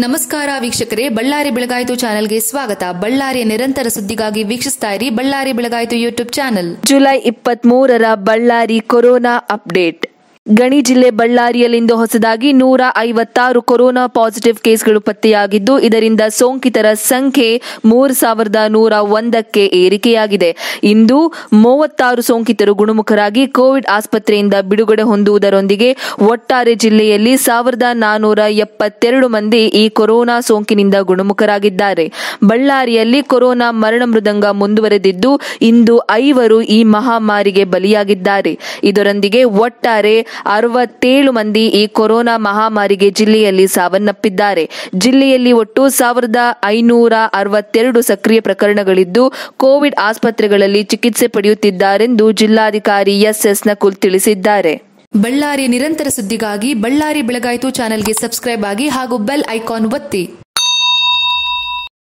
ನಮಸ್ಕಾರ ವೀಕ್ಷಕರೇ ಬಳ್ಳಾರಿ ಬೆಳಗಾಯಿತು ಚಾನೆಲ್ಗೆ ಸ್ವಾಗತ ಬಳ್ಳಾರಿಯ ನಿರಂತರ ಸುದ್ದಿಗಾಗಿ ವೀಕ್ಷಿಸ್ತಾ ಇರಿ ಬಳ್ಳಾರಿ ಬೆಳಗಾಯಿತು ಯೂಟ್ಯೂಬ್ ಚಾನೆಲ್ ಜುಲೈ ಇಪ್ಪತ್ತ್ ಮೂರರ ಬಳ್ಳಾರಿ ಕೊರೋನಾ ಅಪ್ಡೇಟ್ ಗಣಿ ಜಿಲ್ಲೆ ಬಳ್ಳಾರಿಯಲ್ಲಿಂದು ಹೊಸದಾಗಿ ನೂರ ಐವತ್ತಾರು ಕೊರೋನಾ ಪಾಸಿಟಿವ್ ಕೇಸ್ಗಳು ಪತ್ತೆಯಾಗಿದ್ದು ಇದರಿಂದ ಸೋಂಕಿತರ ಸಂಖ್ಯೆ ಮೂರು ಸಾವಿರದ ನೂರ ಒಂದಕ್ಕೆ ಏರಿಕೆಯಾಗಿದೆ ಇಂದು ಮೂವತ್ತಾರು ಸೋಂಕಿತರು ಗುಣಮುಖರಾಗಿ ಕೋವಿಡ್ ಆಸ್ಪತ್ರೆಯಿಂದ ಬಿಡುಗಡೆ ಹೊಂದುವುದರೊಂದಿಗೆ ಒಟ್ಟಾರೆ ಜಿಲ್ಲೆಯಲ್ಲಿ ಸಾವಿರದ ನಾನೂರ ಎಪ್ಪತ್ತೆರಡು ಮಂದಿ ಈ ಕೊರೋನಾ ಸೋಂಕಿನಿಂದ ಗುಣಮುಖರಾಗಿದ್ದಾರೆ ಬಳ್ಳಾರಿಯಲ್ಲಿ ಕೊರೋನಾ ಮರಣ ಮೃದಂಗ ಮುಂದುವರೆದಿದ್ದು ಇಂದು ಐವರು ಈ ಮಹಾಮಾರಿಗೆ ಬಲಿಯಾಗಿದ್ದಾರೆ ಇದರೊಂದಿಗೆ ಒಟ್ಟಾರೆ ಅರವತ್ತೇಳು ಮಂದಿ ಈ ಕೊರೋನಾ ಮಹಾಮಾರಿಗೆ ಜಿಲ್ಲೆಯಲ್ಲಿ ಸಾವನ್ನಪ್ಪಿದ್ದಾರೆ ಜಿಲ್ಲೆಯಲ್ಲಿ ಒಟ್ಟು ಸಾವಿರದ ಐನೂರ ಅರವತ್ತೆರಡು ಸಕ್ರಿಯ ಪ್ರಕರಣಗಳಿದ್ದು ಕೋವಿಡ್ ಆಸ್ಪತ್ರೆಗಳಲ್ಲಿ ಚಿಕಿತ್ಸೆ ಪಡೆಯುತ್ತಿದ್ದಾರೆಂದು ಜಿಲ್ಲಾಧಿಕಾರಿ ಎಸ್ಎಸ್ ನಕುಲ್ ತಿಳಿಸಿದ್ದಾರೆ ಬಳ್ಳಾರಿಯ ನಿರಂತರ ಸುದ್ದಿಗಾಗಿ ಬಳ್ಳಾರಿ ಬೆಳಗಾಯಿತು ಚಾನೆಲ್ಗೆ ಸಬ್ಸ್ಕ್ರೈಬ್ ಆಗಿ ಹಾಗೂ ಬೆಲ್ ಐಕಾನ್ ಒತ್ತಿ